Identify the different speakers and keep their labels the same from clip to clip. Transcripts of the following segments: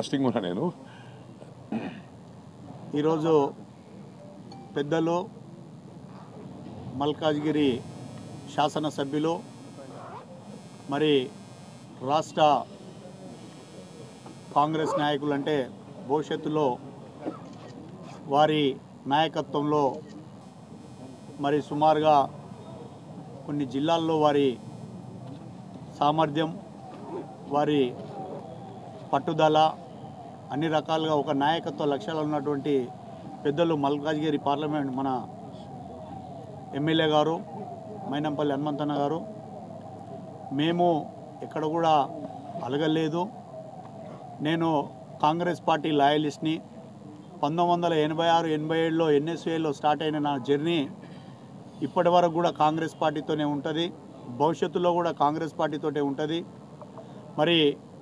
Speaker 1: Fasting ఉన్నా నేను
Speaker 2: ఈరోజు పెద్దలు మల్కాజ్గిరి శాసనసభ్యులు మరి రాష్ట్ర కాంగ్రెస్ నాయకులు అంటే భవిష్యత్తులో వారి నాయకత్వంలో మరి సుమారుగా కొన్ని జిల్లాల్లో వారి సామర్థ్యం వారి పట్టుదల అన్ని రకాలుగా ఒక నాయకత్వ లక్ష్యాలు ఉన్నటువంటి పెద్దలు మల్కాజ్గిరి పార్లమెంట్ మన ఎమ్మెల్యే గారు మైనంపల్లి హనుమంతన్న గారు మేము ఎక్కడ కూడా అలగలేదు నేను కాంగ్రెస్ పార్టీ లాయలిస్ట్ని పంతొమ్మిది వందల ఎనభై ఆరు ఎనభై ఏడులో ఎన్ఎస్ఏలో స్టార్ట్ అయిన నా జర్నీ ఇప్పటి వరకు కూడా కాంగ్రెస్ పార్టీతోనే ఉంటుంది భవిష్యత్తులో కూడా కాంగ్రెస్ పార్టీతోటే ఉంటుంది మరి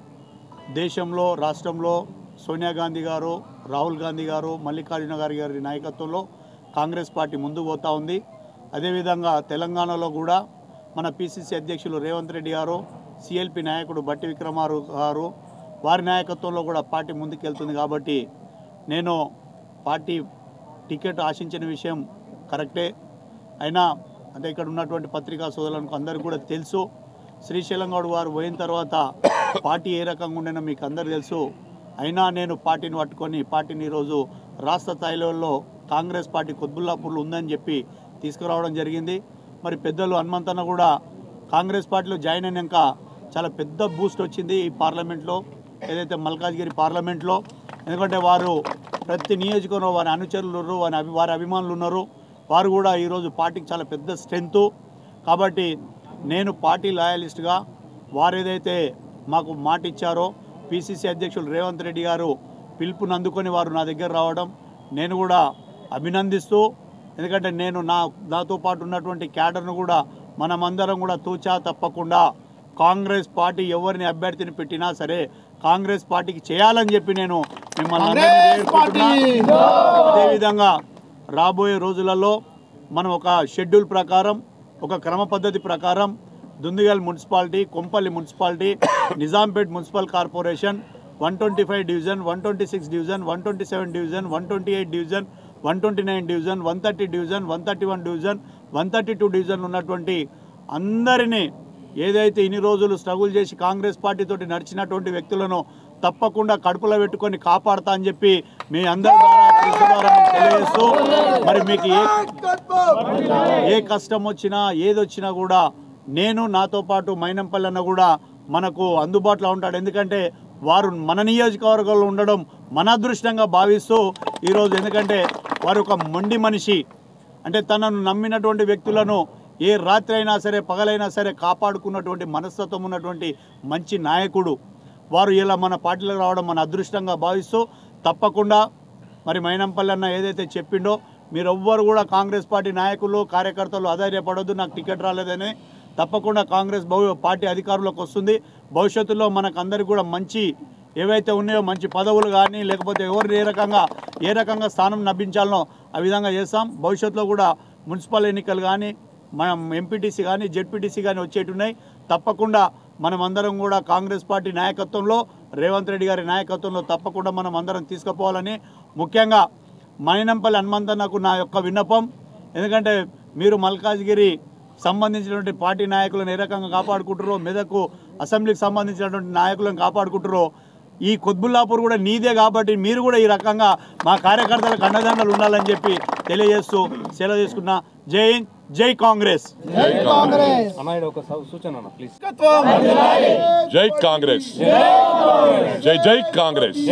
Speaker 2: దేశంలో రాష్ట్రంలో సోనియా గాంధీ గారు రాహుల్ గాంధీ గారు మల్లికార్జున గారి గారి నాయకత్వంలో కాంగ్రెస్ పార్టీ ముందుకు పోతూ ఉంది అదేవిధంగా తెలంగాణలో కూడా మన పిసిసి అధ్యక్షులు రేవంత్ రెడ్డి గారు సిఎల్పి నాయకుడు బట్టి విక్రమారు గారు వారి నాయకత్వంలో కూడా పార్టీ ముందుకెళ్తుంది కాబట్టి నేను పార్టీ టికెట్ ఆశించిన విషయం కరెక్టే అయినా అంటే ఇక్కడ ఉన్నటువంటి పత్రికా సోదరులకు అందరికీ కూడా తెలుసు శ్రీశైలం గౌడ్ గారు పోయిన తర్వాత పార్టీ ఏ రకంగా ఉండేనో మీకు అందరికీ తెలుసు అయినా నేను పార్టీని పట్టుకొని పార్టీని ఈరోజు రాష్ట్ర స్థాయిలో కాంగ్రెస్ పార్టీ కొద్బుల్లాపూర్లో ఉందని చెప్పి తీసుకురావడం జరిగింది మరి పెద్దలు హనుమంతన్న కూడా కాంగ్రెస్ పార్టీలో జాయిన్ అయినాక చాలా పెద్ద బూస్ట్ వచ్చింది ఈ పార్లమెంట్లో ఏదైతే మల్కాజ్గిరి పార్లమెంట్లో ఎందుకంటే వారు ప్రతి నియోజకవర్గంలో వారి అనుచరులు ఉన్నారు వారి అభి వారి అభిమానులు ఉన్నారు వారు కూడా ఈరోజు పార్టీకి చాలా పెద్ద స్ట్రెంత్ కాబట్టి నేను పార్టీ లాయలిస్ట్గా వారు ఏదైతే మాకు మాట ఇచ్చారో పిసిసి అధ్యక్షులు రేవంత్ రెడ్డి గారు పిలుపుని అందుకొని వారు నా దగ్గర రావడం నేను కూడా అభినందిస్తూ ఎందుకంటే నేను నా నాతో పాటు ఉన్నటువంటి క్యాడర్ను కూడా మనమందరం కూడా తూచా తప్పకుండా కాంగ్రెస్ పార్టీ ఎవరిని అభ్యర్థిని పెట్టినా సరే కాంగ్రెస్ పార్టీకి చేయాలని చెప్పి నేను మిమ్మల్ని అందరినీ వేడుకుంటున్నా. అదేవిధంగా రాబోయే రోజులలో మనం ఒక షెడ్యూల్ ప్రకారం ఒక క్రమ పద్ధతి ప్రకారం Dundigal municipality Kompally municipality Nizampet municipal corporation one twenty five division one twenty six division one twenty seven division one twenty eight division one twenty nine division one thirty division one thirty one division one thirty two division ఉన్నటువంటి అందరినీ ఏదైతే ఇన్ని రోజులు struggle చేసి కాంగ్రెస్ పార్టీతోటి నడిచినటువంటి వ్యక్తులను తప్పకుండా కడుపులో పెట్టుకొని కాపాడతా అని చెప్పి మీ అందరి ద్వారా కృషి ద్వారా మీకు తెలియజేస్తూ మరి మీకు ఏ ఏ కష్టం వచ్చినా ఏది వచ్చినా కూడా నేను నాతో పాటు మైనంపల్లి అన్న కూడా మనకు అందుబాటులో ఉంటాడు ఎందుకంటే వారు మన నియోజకవర్గంలో ఉండడం మన అదృష్టంగా భావిస్తూ ఈరోజు ఎందుకంటే వారు ఒక మొండి మనిషి అంటే తనను నమ్మినటువంటి వ్యక్తులను ఏ రాత్రి అయినా సరే పగలైనా సరే కాపాడుకున్నటువంటి మనస్తత్వం ఉన్నటువంటి మంచి నాయకుడు వారు ఇలా మన పార్టీలోకి రావడం మన అదృష్టంగా భావిస్తూ తప్పకుండా మరి మైనంపల్లి అన్న ఏదైతే చెప్పిండో మీరెవ్వరు కూడా కాంగ్రెస్ పార్టీ నాయకులు కార్యకర్తలు అధైర్యపడొద్దు నాకు టికెట్ రాలేదని తప్పకుండా కాంగ్రెస్ భవి పార్టీ అధికారంలోకి వస్తుంది భవిష్యత్తులో మనకు అందరికి కూడా మంచి ఏవైతే ఉన్నాయో మంచి పదవులు కానీ లేకపోతే ఎవరిని ఏ రకంగా ఏ రకంగా స్థానం లభించాలనో ఆ విధంగా చేస్తాం భవిష్యత్తులో కూడా మున్సిపల్ ఎన్నికలు కానీ మనం ఎంపీటీసీ కానీ జెడ్పీటీసీ కానీ వచ్చేటున్నాయి తప్పకుండా మనం అందరం కూడా కాంగ్రెస్ పార్టీ నాయకత్వంలో రేవంత్ రెడ్డి గారి నాయకత్వంలో తప్పకుండా మనం అందరం తీసుకుపోవాలని ముఖ్యంగా మైనంపల్లి హనుమంతన్నకు నా యొక్క విన్నపం ఎందుకంటే మీరు మల్కాజ్గిరి సంబంధించినటువంటి పార్టీ నాయకులను ఏ రకంగా కాపాడుకుంటారో మెదకు అసెంబ్లీకి సంబంధించినటువంటి నాయకులను కాపాడుకుంటారో ఈ కొద్బుల్లాపూర్ కూడా నీదే కాబట్టి మీరు కూడా ఈ రకంగా మా కార్యకర్తలకు అండదండలు ఉండాలని చెప్పి తెలియజేస్తూ సెలవు తీసుకున్నా జై హింద్ జై కాంగ్రెస్
Speaker 3: అన్నాయుడు ఒక సూ- సూచన అన్న ప్లీజ్
Speaker 1: జై కాంగ్రెస్ జై జై కాంగ్రెస్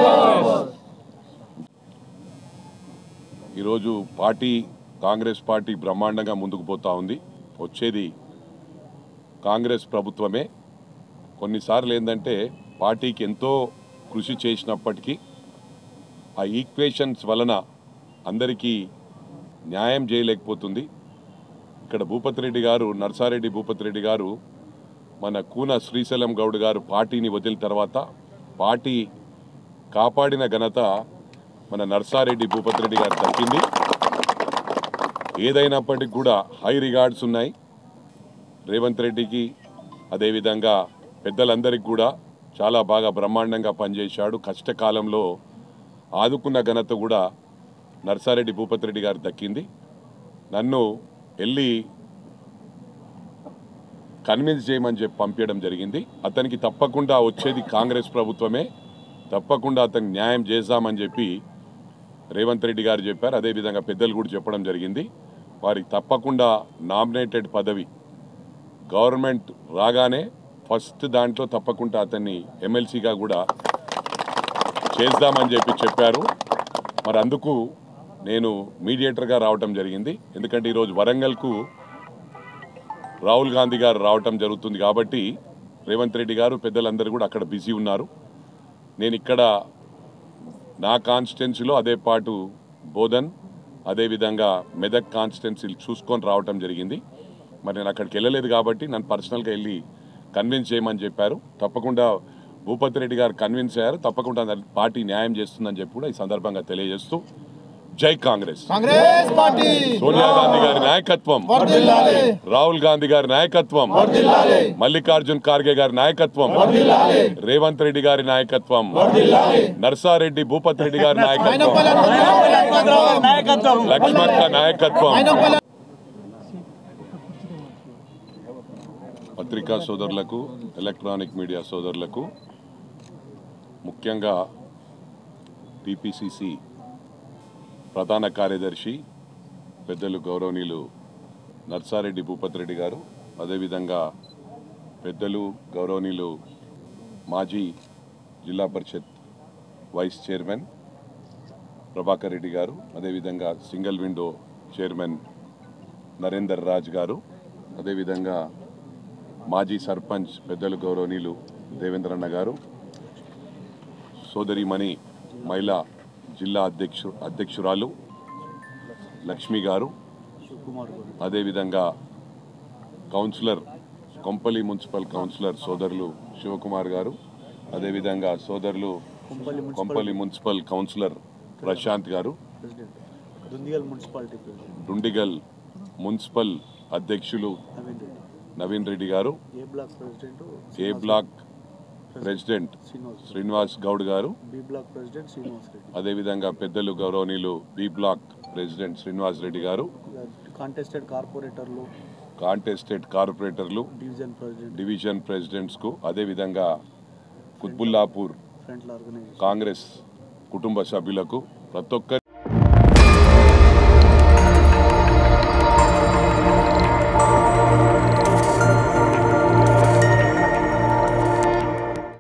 Speaker 1: ఈరోజు పార్టీ కాంగ్రెస్ పార్టీ బ్రహ్మాండంగా ముందుకు పోతా ఉంది వచ్చేది కాంగ్రెస్ ప్రభుత్వమే కొన్నిసార్లు ఏంటంటే పార్టీకి ఎంతో కృషి చేసినప్పటికీ ఆ ఈక్వేషన్స్ వలన అందరికీ న్యాయం చేయలేకపోతుంది ఇక్కడ భూపతి రెడ్డి గారు నర్సారెడ్డి భూపతి రెడ్డి గారు మన కూన శ్రీశైలం గౌడ్ గారు పార్టీని వదిలిన తర్వాత పార్టీ కాపాడిన ఘనత మన నర్సారెడ్డి భూపతి రెడ్డి గారు దక్కింది ఏదైనప్పటికీ కూడా హై రిగార్డ్స్ ఉన్నాయి రేవంత్ రెడ్డికి అదేవిధంగా పెద్దలందరికీ కూడా చాలా బాగా బ్రహ్మాండంగా పనిచేశాడు కష్టకాలంలో ఆదుకున్న ఘనత కూడా నర్సారెడ్డి భూపతి రెడ్డి గారు దక్కింది నన్ను వెళ్ళి కన్విన్స్ చేయమని చెప్పి పంపించడం జరిగింది అతనికి తప్పకుండా వచ్చేది కాంగ్రెస్ ప్రభుత్వమే తప్పకుండా అతనికి న్యాయం చేద్దామని చెప్పి రేవంత్ రెడ్డి గారు చెప్పారు అదేవిధంగా పెద్దలు కూడా చెప్పడం జరిగింది వారికి తప్పకుండా నామినేటెడ్ పదవి గవర్నమెంట్ రాగానే ఫస్ట్ దాంట్లో తప్పకుండా అతన్ని ఎమ్మెల్సీగా కూడా చేద్దామని చెప్పి చెప్పారు మరి అందుకు నేను మీడియేటర్గా రావటం జరిగింది ఎందుకంటే ఈరోజు వరంగల్కు రాహుల్ గాంధీ గారు రావటం జరుగుతుంది కాబట్టి రేవంత్ రెడ్డి గారు పెద్దలందరూ కూడా అక్కడ బిజీ ఉన్నారు నేను ఇక్కడ నా కాన్స్టిట్యున్సీలో అదే పాటు బోధన్ అదేవిధంగా మెదక్ కాన్స్టిట్యున్సీలు చూసుకొని రావటం జరిగింది మరి నేను అక్కడికి వెళ్ళలేదు కాబట్టి నన్ను పర్సనల్గా వెళ్ళి కన్విన్స్ చేయమని చెప్పారు తప్పకుండా భూపతి రెడ్డి గారు కన్విన్స్ అయ్యారు తప్పకుండా దానికి పార్టీ న్యాయం చేస్తుందని చెప్పి కూడా ఈ సందర్భంగా తెలియజేస్తూ జై కాంగ్రెస్
Speaker 4: కాంగ్రెస్ పార్టీ
Speaker 1: సోనియా గాంధీ గారి నాయకత్వం
Speaker 4: వర్ధిల్లాలి
Speaker 1: రాహుల్ గాంధీ గారి నాయకత్వం
Speaker 4: వర్ధిల్లాలి
Speaker 1: మల్లికార్జున్ ఖార్గే గారి నాయకత్వం
Speaker 4: వర్ధిల్లాలి
Speaker 1: రేవంత్ రెడ్డి గారి నాయకత్వం
Speaker 4: వర్ధిల్లాలి
Speaker 1: నర్సారెడ్డి భూపతి రెడ్డి గారి నాయకత్వం
Speaker 4: మైనపల్లి
Speaker 2: నాయకత్వం
Speaker 1: లక్ష్మక్క నాయకత్వం
Speaker 4: మైనపల్లి
Speaker 1: పత్రికా సోదరులకు ఎలక్ట్రానిక్ మీడియా సోదరులకు ముఖ్యంగా టిపిసిసి ప్రధాన కార్యదర్శి పెద్దలు గౌరవనీయులు నర్సారెడ్డి భూపతి రెడ్డి గారు అదేవిధంగా పెద్దలు గౌరవనీయులు మాజీ జిల్లా పరిషత్ వైస్ చైర్మన్ ప్రభాకర్ రెడ్డి గారు అదేవిధంగా single window chairman Narender Raj గారు అదేవిధంగా మాజీ సర్పంచ్ పెద్దలు గౌరవనీయులు దేవేంద్రన్న గారు సోదరిమణి మహిళా జిల్లా అధ్యక్షు అధ్యక్షురాలు లక్ష్మి గారు
Speaker 2: కుమార్ గారు
Speaker 1: అదేవిధంగా కౌన్సిలర్ కొంపల్లి మున్సిపల్ కౌన్సిలర్ సోదరులు శివకుమార్ గారు అదేవిధంగా సోదరులు
Speaker 2: Kompally municipal
Speaker 1: Kompally municipal councillor Prashanth గారు
Speaker 2: president Dundigal municipality president
Speaker 1: Dundigal municipal అధ్యక్షులు
Speaker 2: నవీన్ రెడ్డి
Speaker 1: నవీన్ రెడ్డి గారు
Speaker 2: A block president
Speaker 1: A block president
Speaker 2: Srinivas
Speaker 1: Srinivas Goud గారు
Speaker 2: B block president Srinivas Reddy
Speaker 1: అదేవిధంగా పెద్దలు గౌరవనీయులు B block president Srinivas Reddy గారు
Speaker 2: కాంటెస్టెడ్ కార్పొరేటర్లు
Speaker 1: కాంటెస్టెడ్ కార్పొరేటర్లు
Speaker 2: డివిజన్ ప్రెసిడెంట్
Speaker 1: డివిజన్ ప్రెసిడెంట్స్కు అదేవిధంగా కుత్బుల్లాపూర్
Speaker 2: ఫ్రంట్ల ఆర్గనైజేషన్
Speaker 1: కాంగ్రెస్ కుటుంబ సభ్యులకు ప్రతి ఒక్క